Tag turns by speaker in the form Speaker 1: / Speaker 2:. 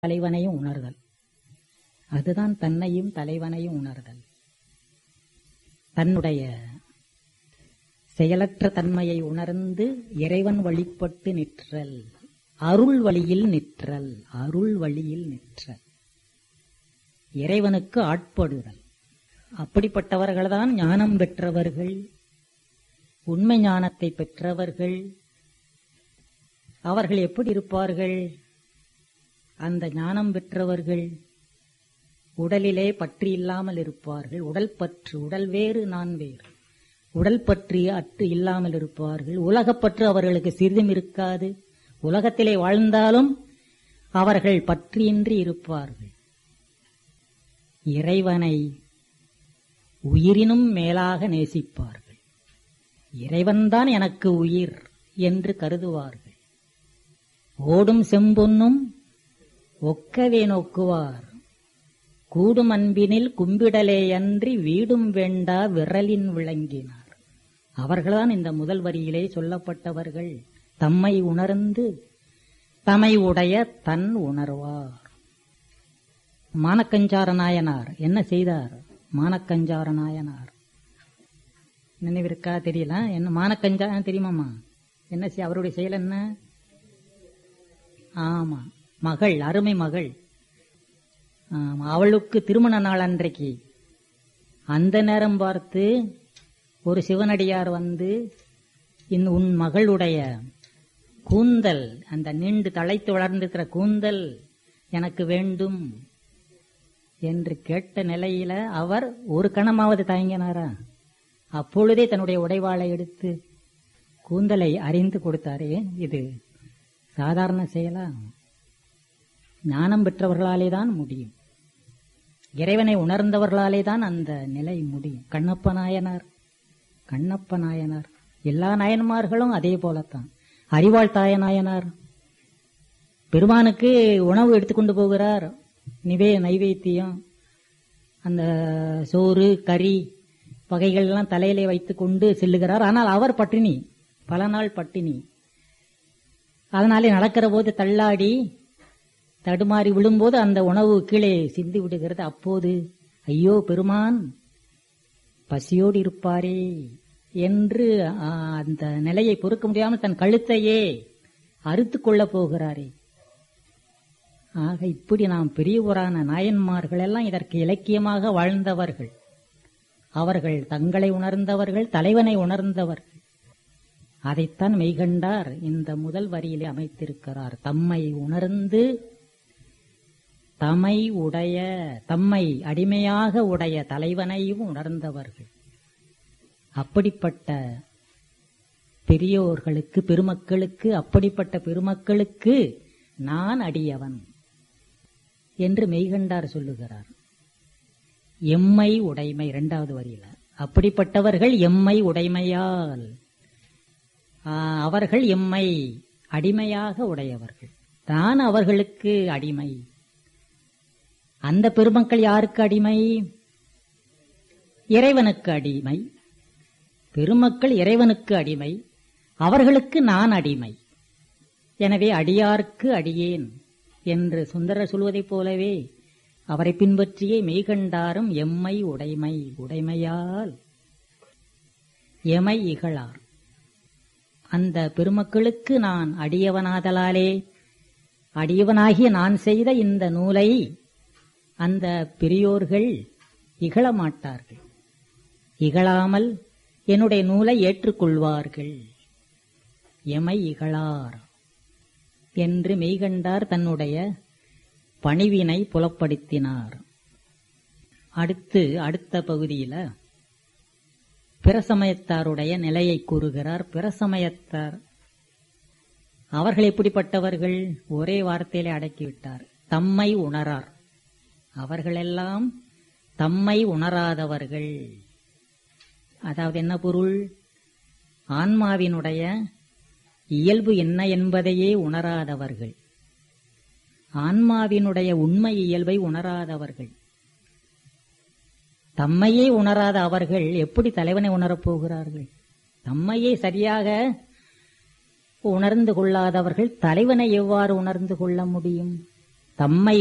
Speaker 1: தலைவனையும் உணர்தல் அதுதான் தன்னையும் தலைவனையும் உணர்தல் தன்னுடைய செயலற்ற தன்மையை உணர்ந்து இறைவன் வழிபட்டு நிற்றல் அருள் வழியில் நிற்றல் அருள் வழியில் நிற்றல் இறைவனுக்கு ஆட்படுதல் அப்படிப்பட்டவர்கள்தான் ஞானம் பெற்றவர்கள் உண்மை ஞானத்தை பெற்றவர்கள் அவர்கள் எப்படி இருப்பார்கள் அந்த ஞானம் பெற்றவர்கள் உடலிலே பற்று இல்லாமல் இருப்பார்கள் உடல் பற்று உடல் வேறு நான் வேறு உடல் பற்றி அற்று இல்லாமல் இருப்பார்கள் உலகப்பற்று அவர்களுக்கு சிறிதும் இருக்காது உலகத்திலே வாழ்ந்தாலும் அவர்கள் பற்றியின்றி இருப்பார்கள் இறைவனை உயிரினும் மேலாக நேசிப்பார்கள் இறைவன்தான் எனக்கு உயிர் என்று கருதுவார்கள் ஓடும் செம்பொன்னும் ஒக்கவே நோக்குவார் கூடும் அன்பினில் கும்பிடலேயன்றி வீடும் வேண்டா விரலின் விளங்கினார் அவர்கள்தான் இந்த முதல் வரியிலே சொல்லப்பட்டவர்கள் தம்மை உணர்ந்து தமை உடைய தன் உணர்வார் மானக்கஞ்சார நாயனார் என்ன செய்தார் மானக்கஞ்சார நாயனார் நினைவிருக்கா தெரியல என்ன மானக்கஞ்சா தெரியுமாமா என்ன செய் அவருடைய செயல் என்ன ஆமா மகள் அருமை மகள் ஆமா, அவளுக்கு திருமண நாள் அன்றைக்கு அந்த நேரம் பார்த்து ஒரு சிவனடியார் வந்து இந்த உன் மகளுடைய கூந்தல் அந்த நீண்டு தழைத்து வளர்ந்திருக்கிற கூந்தல் எனக்கு வேண்டும் என்று கேட்ட நிலையில அவர் ஒரு கணமாவது தயங்கினாரா அப்பொழுதே தன்னுடைய உடைவாளை எடுத்து கூந்தலை அறிந்து கொடுத்தாரே இது சாதாரண செயலா ஞானம் பெற்றவர்களாலே தான் முடியும் இறைவனை உணர்ந்தவர்களாலே தான் அந்த நிலை முடியும் கண்ணப்ப நாயனார் கண்ணப்ப நாயனார் எல்லா நாயன்மார்களும் அதே போலத்தான் அறிவாள் தாய நாயனார் பெருமானுக்கு உணவு எடுத்துக்கொண்டு போகிறார் நிவே நைவேத்தியம் அந்த சோறு கறி வகைகள்லாம் தலையிலே வைத்துக் கொண்டு செல்லுகிறார் ஆனால் அவர் பட்டினி பல நாள் பட்டினி அதனாலே நடக்கிற போது தள்ளாடி தடுமாறி விழும்போது அந்த உணவு கீழே சிந்தி விடுகிறது அப்போது ஐயோ பெருமான் பசியோடு இருப்பாரே என்று ஆ, அந்த நிலையை பொறுக்க முடியாமல் தன் கழுத்தையே அறுத்துக் கொள்ளப் போகிறாரே ஆக இப்படி நாம் பெரியவரான நாயன்மார்கள் எல்லாம் இதற்கு இலக்கியமாக வாழ்ந்தவர்கள் அவர்கள் தங்களை உணர்ந்தவர்கள் தலைவனை உணர்ந்தவர்கள் அதைத்தான் மெய்கண்டார் இந்த முதல் வரியிலே அமைத்திருக்கிறார் தம்மை உணர்ந்து தமை உடைய தம்மை அடிமையாக உடைய தலைவனையும் உணர்ந்தவர்கள் அப்படிப்பட்ட பெரியோர்களுக்கு பெருமக்களுக்கு அப்படிப்பட்ட பெருமக்களுக்கு நான் அடியவன் என்று மெய்கண்டார் சொல்லுகிறார் எம்மை உடைமை இரண்டாவது வரியில அப்படிப்பட்டவர்கள் எம்மை உடைமையால் ஆ, அவர்கள் எம்மை அடிமையாக உடையவர்கள் நான் அவர்களுக்கு அடிமை அந்த பெருமக்கள் யாருக்கு அடிமை இறைவனுக்கு அடிமை பெருமக்கள் இறைவனுக்கு அடிமை அவர்களுக்கு நான் அடிமை எனவே அடியார்க்கு அடியேன் என்று சுந்தரர் சொல்வதைப் போலவே அவரை பின்பற்றியே மெய்கண்டாரும் எம்மை உடைமை உடைமையால் எமை இகழார் அந்த பெருமக்களுக்கு நான் அடியவனாதலாலே அடியவனாகிய நான் செய்த இந்த நூலை அந்த பெரியோர்கள் இகழ மாட்டார்கள் இகழாமல் என்னுடைய நூலை ஏற்றுக்கொள்வார்கள் எமை இகழார் என்று மெய்கண்டார் தன்னுடைய பணிவினை புலப்படுத்தினார் அடுத்து அடுத்த பகுதியில பிரசமயத்தாருடைய நிலையை கூறுகிறார் பிரசமயத்தார் அவர்கள் எப்படிப்பட்டவர்கள் ஒரே வார்த்தையிலே அடக்கிவிட்டார் தம்மை உணரார் அவர்களெல்லாம் தம்மை உணராதவர்கள் அதாவது என்ன பொருள் ஆன்மாவினுடைய இயல்பு என்ன என்பதையே உணராதவர்கள் ஆன்மாவினுடைய உண்மை இயல்பை உணராதவர்கள் தம்மையே உணராத அவர்கள் எப்படி தலைவனை உணரப் போகிறார்கள் தம்மையே சரியாக உணர்ந்து கொள்ளாதவர்கள் தலைவனை எவ்வாறு உணர்ந்து கொள்ள முடியும் தம்மை